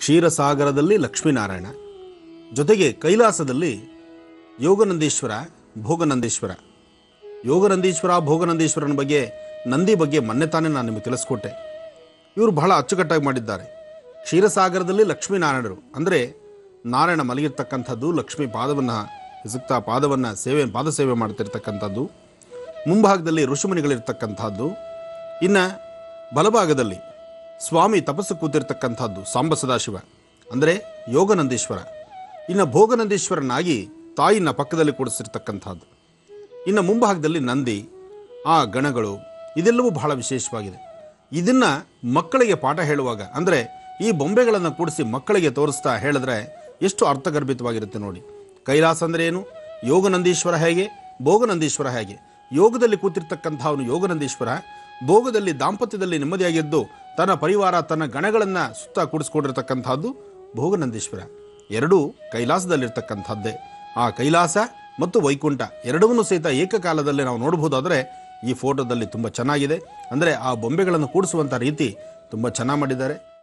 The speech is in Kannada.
ಕ್ಷೀರಸಾಗರದಲ್ಲಿ ಲಕ್ಷ್ಮೀನಾರಾಯಣ ಜೊತೆಗೆ ಕೈಲಾಸದಲ್ಲಿ ಯೋಗನಂದೀಶ್ವರ ಭೋಗನಂದೀಶ್ವರ ಯೋಗನಂದೀಶ್ವರ ಭೋಗನಂದೀಶ್ವರನ ಬಗ್ಗೆ ನಂದಿ ಬಗ್ಗೆ ಮೊನ್ನೆ ತಾನೇ ನಾನು ನಿಮಗೆ ತಿಳಿಸ್ಕೊಟ್ಟೆ ಇವರು ಬಹಳ ಅಚ್ಚುಕಟ್ಟಾಗಿ ಮಾಡಿದ್ದಾರೆ ಕ್ಷೀರಸಾಗರದಲ್ಲಿ ಲಕ್ಷ್ಮೀನಾರಾಯಣರು ಅಂದರೆ ನಾರಾಯಣ ಮಲಗಿರ್ತಕ್ಕಂಥದ್ದು ಲಕ್ಷ್ಮೀ ಪಾದವನ್ನು ಹಿಸುಕ್ತಾ ಪಾದವನ್ನು ಸೇವೆ ಪಾದ ಸೇವೆ ಮಾಡ್ತಿರ್ತಕ್ಕಂಥದ್ದು ಮುಂಭಾಗದಲ್ಲಿ ಋಷಿಮುನಿಗಳಿರ್ತಕ್ಕಂಥದ್ದು ಇನ್ನು ಬಲಭಾಗದಲ್ಲಿ ಸ್ವಾಮಿ ತಪಸ್ಸು ಕೂತಿರ್ತಕ್ಕಂಥದ್ದು ಸಾಂಬ ಸದಾಶಿವ ಅಂದರೆ ಯೋಗನಂದೀಶ್ವರ ಇನ್ನು ಭೋಗನಂದೀಶ್ವರನಾಗಿ ತಾಯಿನ ಪಕ್ಕದಲ್ಲಿ ಕೂಡಿಸಿರ್ತಕ್ಕಂಥದ್ದು ಇನ್ನು ಮುಂಭಾಗದಲ್ಲಿ ನಂದಿ ಆ ಗಣಗಳು ಇದೆಲ್ಲವೂ ಬಹಳ ವಿಶೇಷವಾಗಿದೆ ಇದನ್ನ ಮಕ್ಕಳಿಗೆ ಪಾಠ ಹೇಳುವಾಗ ಅಂದರೆ ಈ ಬೊಂಬೆಗಳನ್ನು ಕೂಡಿಸಿ ಮಕ್ಕಳಿಗೆ ತೋರಿಸ್ತಾ ಹೇಳಿದ್ರೆ ಎಷ್ಟು ಅರ್ಥಗರ್ಭಿತವಾಗಿರುತ್ತೆ ನೋಡಿ ಕೈಲಾಸ ಅಂದರೆ ಏನು ಯೋಗನಂದೀಶ್ವರ ಹೇಗೆ ಭೋಗನಂದೀಶ್ವರ ಹೇಗೆ ಯೋಗದಲ್ಲಿ ಕೂತಿರ್ತಕ್ಕಂಥ ಅವನು ಯೋಗನಂದೀಶ್ವರ ಭೋಗದಲ್ಲಿ ದಾಂಪತ್ಯದಲ್ಲಿ ನೆಮ್ಮದಿಯಾಗಿದ್ದು ತನ್ನ ಪರಿವಾರ ತನ್ನ ಗಣಗಳನ್ನು ಸುತ್ತ ಕೂಡಿಸ್ಕೊಂಡಿರ್ತಕ್ಕಂಥದ್ದು ಭೋಗನಂದೀಶ್ವರ ಎರಡೂ ಕೈಲಾಸದಲ್ಲಿರ್ತಕ್ಕಂಥದ್ದೇ ಆ ಕೈಲಾಸ ಮತ್ತು ವೈಕುಂಠ ಎರಡವನ್ನೂ ಸಹಿತ ಏಕಕಾಲದಲ್ಲಿ ನಾವು ನೋಡಬಹುದಾದರೆ ಈ ಫೋಟೋದಲ್ಲಿ ತುಂಬ ಚೆನ್ನಾಗಿದೆ ಅಂದರೆ ಆ ಬೊಂಬೆಗಳನ್ನು ಕೂಡಿಸುವಂಥ ರೀತಿ ತುಂಬ ಚೆನ್ನಾಗಿ ಮಾಡಿದ್ದಾರೆ